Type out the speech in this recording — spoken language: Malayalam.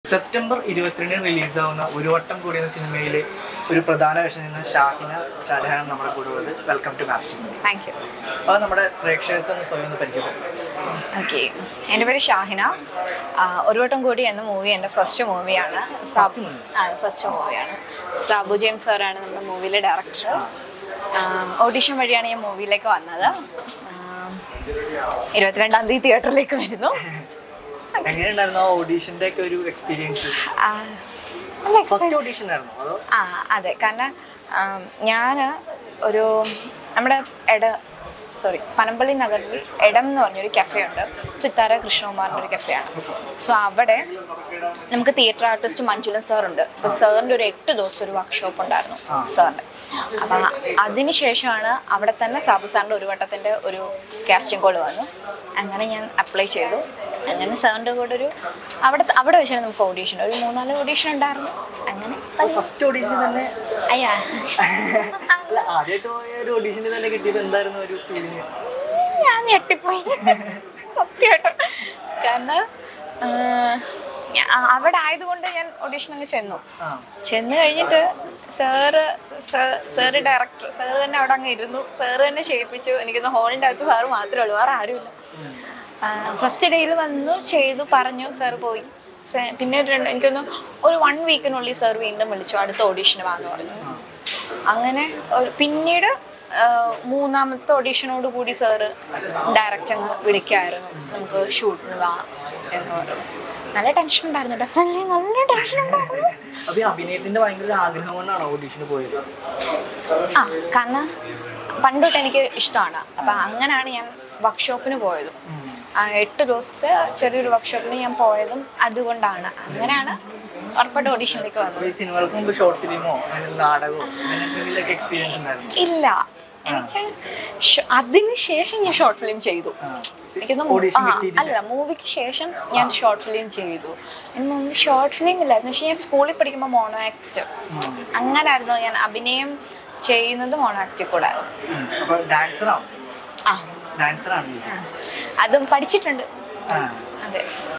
സെപ്റ്റംബർ ഇരുപത്തിരണ്ടിന് റിലീസാവുന്ന ഒരു വട്ടം കൂടി എന്ന സിനിമയിലെ ഒരു പ്രധാന വേഷം നിന്ന് ഷാഹിന ഷാജഹാൻ നമ്മുടെ കൂടെ ഉള്ളത് welcome to maps thank you അത് നമ്മുടെ പ്രേക്ഷകർക്ക് ഒന്ന് സ്വയം ഒന്ന് പരിചയപ്പെടും ഓക്കെ എൻ്റെ പേര് ഷാഹിന ആ, ഒരു വട്ടം കൂടി എന്ന മൂവി എൻ്റെ ഫസ്റ്റ് മൂവിയാണ് First movie? ഫസ്റ്റ് മൂവിയാണ് സാബു ജെയിംസ് സാറാണ് നമ്മുടെ മൂവിയിലെ ഡയറക്ടർ ഓഡീഷൻ വഴിയാണ് ഞാൻ മൂവിയിലേക്ക് വന്നത് ആ, ഇരുപത്തിരണ്ടാം തീയതി തിയേറ്ററിലേക്ക് വരുന്നു എങ്ങനെയുണ്ടായിരുന്നു ആ ഓഡീഷന്റെ ഒക്കെ ഒരു എക്സ്പീരിയൻസ് ആ, നല്ല ഫസ്റ്റ് ഓഡീഷൻ ആയിരുന്നു അതോ ആ അതെ കാരണം ഞാൻ ഒരു നമ്മുടെ എട സോറി പനമ്പള്ളി നഗറിൽ എടം എന്ന് പറഞ്ഞൊരു കഫേ ഉണ്ട് സിത്താര കൃഷ്ണകുമാറിൻ്റെ ഒരു കഫേയാണ് സോ അവിടെ നമുക്ക് തിയേറ്റർ ആർട്ടിസ്റ്റ് മഞ്ജുലൻ സാർ ഉണ്ട് അപ്പോൾ സാറിൻ്റെ ഒരു എട്ട് ദിവസം ഒരു വർക്ക്ഷോപ്പ് ഉണ്ടായിരുന്നു സാറിൻ്റെ അപ്പം അതിന് ശേഷമാണ് അവിടെ തന്നെ സാബു സാറിൻ്റെ ഒരു വട്ടത്തിൻ്റെ ഒരു കാസ്റ്റിംഗ് കോൾ വന്നു അങ്ങനെ ഞാൻ അപ്ലൈ ചെയ്തു അങ്ങനെ സാറിൻ്റെ കൂടെ ഒരു അവിടെ അവിടെ വെച്ചാണ് നമുക്ക് ഓഡീഷൻ ഒരു മൂന്നാല് ഓഡീഷൻ ഉണ്ടായിരുന്നു അങ്ങനെ ഫസ്റ്റ് ഓഡീഷന് തന്നെ അയ്യാ അല്ല ആദ്യമായിട്ട് പോയ ഒരു ഓഡീഷന് തന്നെ കിട്ടിയപ്പോൾ എന്തായിരുന്നു ഒരു ഫീലിംഗ് ഞാൻ ഞെട്ടിപ്പോയി സത്യമായിട്ട് കാരണം ആ, ഞാ- അവിടെ ആയതുകൊണ്ട് ഞാൻ ഓഡീഷൻ അങ്ങ് ചെന്നു ആ ചെന്ന് കഴിഞ്ഞിട്ട് സാറ് സാറ് ഡയറക്ടർ സാറ് തന്നെ അവിടെ അങ്ങ് ഇരുന്നു സാറ് തന്നെ ചെയ്യിപ്പിച്ചു എനിക്കൊന്ന് ഹോളിൻ്റെ അകത്ത് സാറ് മാത്രമേ ഉള്ളൂ വേറെ ആരുമില്ല ഫസ്റ്റ് ഡേയിൽ വന്നു ചെയ്തു പറഞ്ഞു സാർ പോയി സെ- പിന്നെ ഒരു രണ്ട് എനിക്കൊന്ന് ഒരു വൺ വീക്കിനുള്ളിൽ സാർ വീണ്ടും വിളിച്ചു അടുത്ത ഓഡീഷന് വാന്ന് പറഞ്ഞു അങ്ങനെ ഒരു പിന്നീട് ആ, മൂന്നാമത്തെ ഓഡീഷനോട് കൂടി സാറ് ഡയറക്റ്റ് അങ്ങ് വിളിക്കായിരുന്നു നമുക്ക് ഷൂട്ടിന് വാ എന്ന് പറഞ്ഞു നല്ല ടെൻഷൻ ഉണ്ടായിരുന്നു ഡെഫിനറ്റ്ലി നല്ല ടെൻഷൻ ഉണ്ടായിരുന്നു അപ്പൊ ഈ അഭിനയത്തിന്റെ ഭയങ്കര ഒരു ആഗ്രഹം കൊണ്ടാണോ ഓഡീഷന് പോയത് ആ കാരണം പണ്ട് തൊട്ട് എനിക്ക് ഇഷ്ടമാണ് അപ്പം അങ്ങനെയാണ് ഞാൻ വർക്ക്ഷോപ്പിന് പോയതും ആ എട്ട് ദിവസത്തെ ചെറിയൊരു വർക്ക്ഷോപ്പിന് ഞാൻ പോയതും അതുകൊണ്ടാണ് അങ്ങനെയാണ് ഉറപ്പായിട്ട് ഓഡീഷനിലേക്ക് അപ്പൊ വന്നത് ഈ സിനിമകൾക്ക് മുമ്പ് ഷോർട്ട് ഫിലിമോ അല്ലെങ്കിൽ നാടകമോ അങ്ങനെ എന്തെങ്കിലുമൊക്കെ എക്സ്പീരിയൻസ് ഉണ്ടായിരുന്നു ഇല്ല എനിക്ക് ഷ- അതിന് ശേഷം ഞാൻ ഷോർട്ട് ഫിലിം ചെയ്തു എനിക്കൊന്ന് മൂ- ഓഡീഷൻ ആ, കിട്ടിയിട്ടില്ല അല്ല മൂവിക്ക് ശേഷം ഞാൻ ഷോർട്ട് ഫിലിം ചെയ്തു മുമ്പ് ഷോർട്ട് ഫിലിം ഇല്ലായിരുന്നു പക്ഷെ ഞാൻ സ്കൂളിൽ പഠിക്കുമ്പോൾ മോണോ ആക്ട് അങ്ങനായിരുന്നു ഞാൻ അഭിനയം ചെയ്യുന്നത് മോണോ ആക്ടിൽ കൂടെ ഉം. അപ്പൊ ഡാൻസറാണ് ആ ഡാൻസറാണ് മ്യൂസിക് അതും പഠിച്ചിട്ടുണ്ട് ആ അതെ